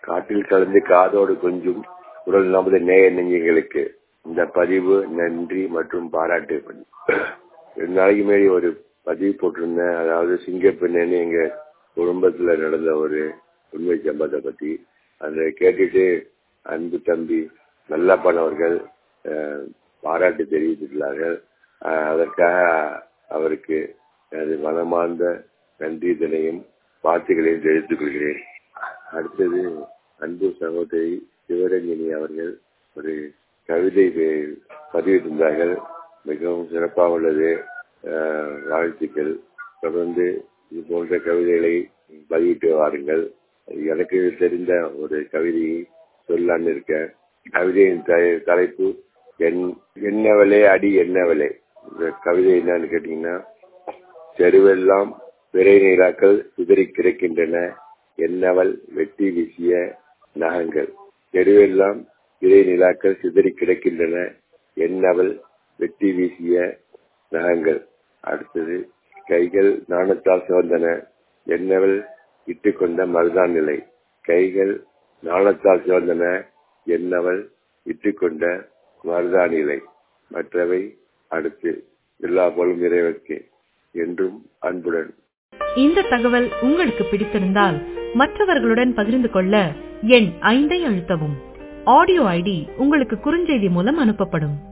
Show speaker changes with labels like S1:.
S1: காட்டில் கலந்து காதோடு கொஞ்சும் குரல் நமது நேய நெஞ்சங்களுக்கு இந்த பதிவு நன்றி மற்றும் பாராட்டு ரெண்டு நாளைக்கு முன்னாடி ஒரு பதிவு போட்டிருந்தேன் அதாவது சிங்கப்பெண்ணு எங்க குடும்பத்துல நடந்த ஒரு உண்மை சம்பவத்தை பத்தி அதை கேட்டுட்டு அன்பு தம்பி நல்லப்பன் அவர்கள் பாராட்டு தெரிவித்துள்ளார்கள் அதற்காக அவருக்கு எனது மனமார்ந்த நன்றிதனையும் வாழ்த்துக்களையும் தெரிவித்துக் கொள்கிறேன் அடுத்தது அன்பு சகோதரி சிவரஞ்சனி அவர்கள் ஒரு கவிதை பதிவிட்டிருந்தார்கள் மிகவும் சிறப்பாக உள்ளது வாழ்த்துக்கள் தொடர்ந்து இது போன்ற கவிதைகளை பதிவிட்டு வாருங்கள் எனக்கு தெரிந்த ஒரு கவிதையை சொல்லான்னு இருக்கேன் கவிதையின் தலைப்பு என்னவளே அடி என்னவளே இந்த கவிதை என்னன்னு கேட்டீங்கன்னா தெருவெல்லாம் விரை நீராக்கள் சிதறி கிடக்கின்றன என்னவள் வெட்டி வீசிய நகங்கள் தெருவெல்லாம் விரை நிலாக்கள் சிதறி கிடக்கின்றன என்னவள் வெட்டி வீசிய நகங்கள் அடுத்தது கைகள் நாணத்தால் சிவந்தன என்னவள் இட்டுக்கொண்ட மருதான் நிலை கைகள் நாணத்தால் சிவந்தன என்னவள் இட்டுக்கொண்ட மருதா நிலை மற்றவை அடுத்து எல்லா போலும் இறைவனுக்கு என்றும் அன்புடன்
S2: இந்த தகவல் உங்களுக்கு பிடித்திருந்தால் மற்றவர்களுடன் பகிர்ந்து கொள்ள எண் ஐந்தை அழுத்தவும் ஆடியோ ஐடி உங்களுக்கு குறுஞ்செய்தி மூலம் அனுப்பப்படும்